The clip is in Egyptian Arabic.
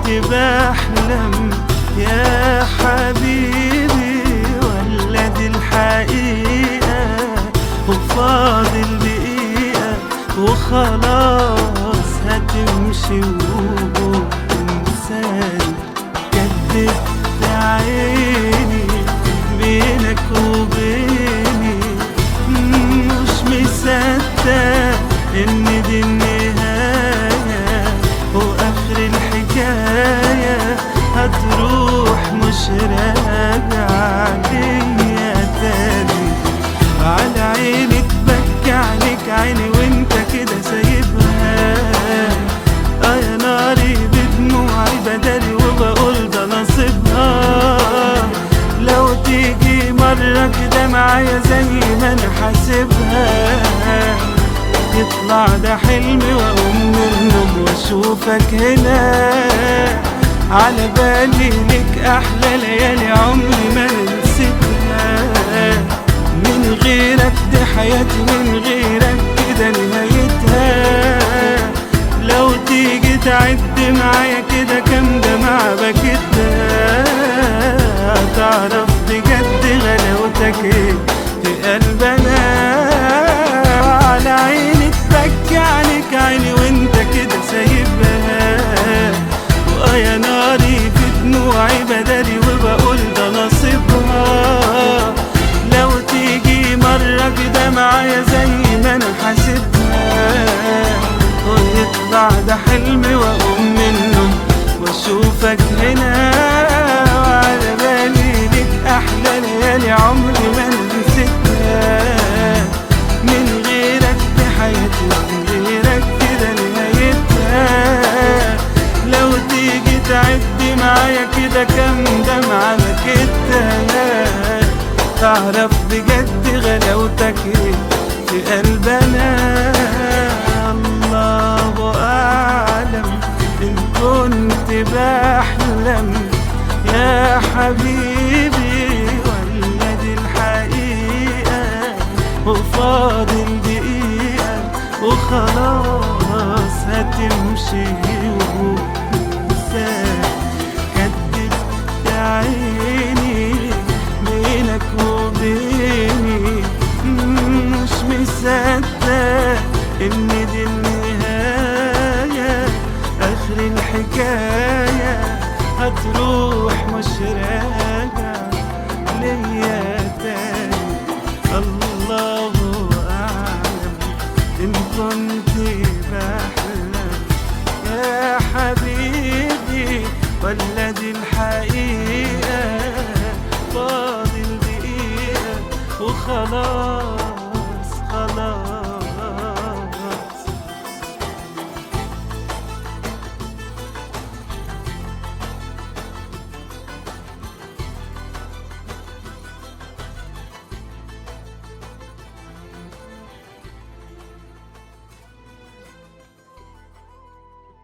بحلم يا حبيبي ولا دي الحقيقة وفاضل دقيقة وخلاص هتمشي وتنساني كدبت عيني بينك وبيني مش مصدق ان دي النهاية واخر الحكاية هتروح مش راجعة ليا تاني على عيني تبكي عليك عيني وانت كده سايبها اه يا ناري بدموعي بدالي وبقول ده نصيبها لو تيجي مرة كده معايا زي ما انا حاسبها يطلع ده حلمي واقوم من النوم واشوفك هنا على بالي لك احلى ليالي عمري ما نسيتها من غيرك دي حياتي من غيرك كده نهايتها لو تيجي تعد معايا كده كام دمعة بكتها تعرف بجد غلاوتك ايه في قلبنا على عيني تبكي عليك عيني وانت كده سايبها واه يا ناري في دموعي بدالي وبقول ده نصيبها لو تيجي مرة كده معايا زي ما انا حاسبها ويطلع ده حلمي واقوم منه واشوفك هنا وعلى بالي ليك احلى ليالي عمري ما نسيتها من غيرك في حياتي من غيرك كده نهايتها لو تيجي تعدي معايا كده كام دمعة بكتها تعرف بجد غلاوتك ايه في قلبنا الله أعلم إن كنت بحلم يا حبيبي ولا دي الحقيقة وفاضل دقيقة وخلاص هتمشي وتنساك كدبت عيني بينك وبيني مش مصدق ان دي النهاية اخر الحكاية هتروح مش راجع ليا تاني الله اعلم ان كنت بحلم يا حبيبي ولا دي الحقيقة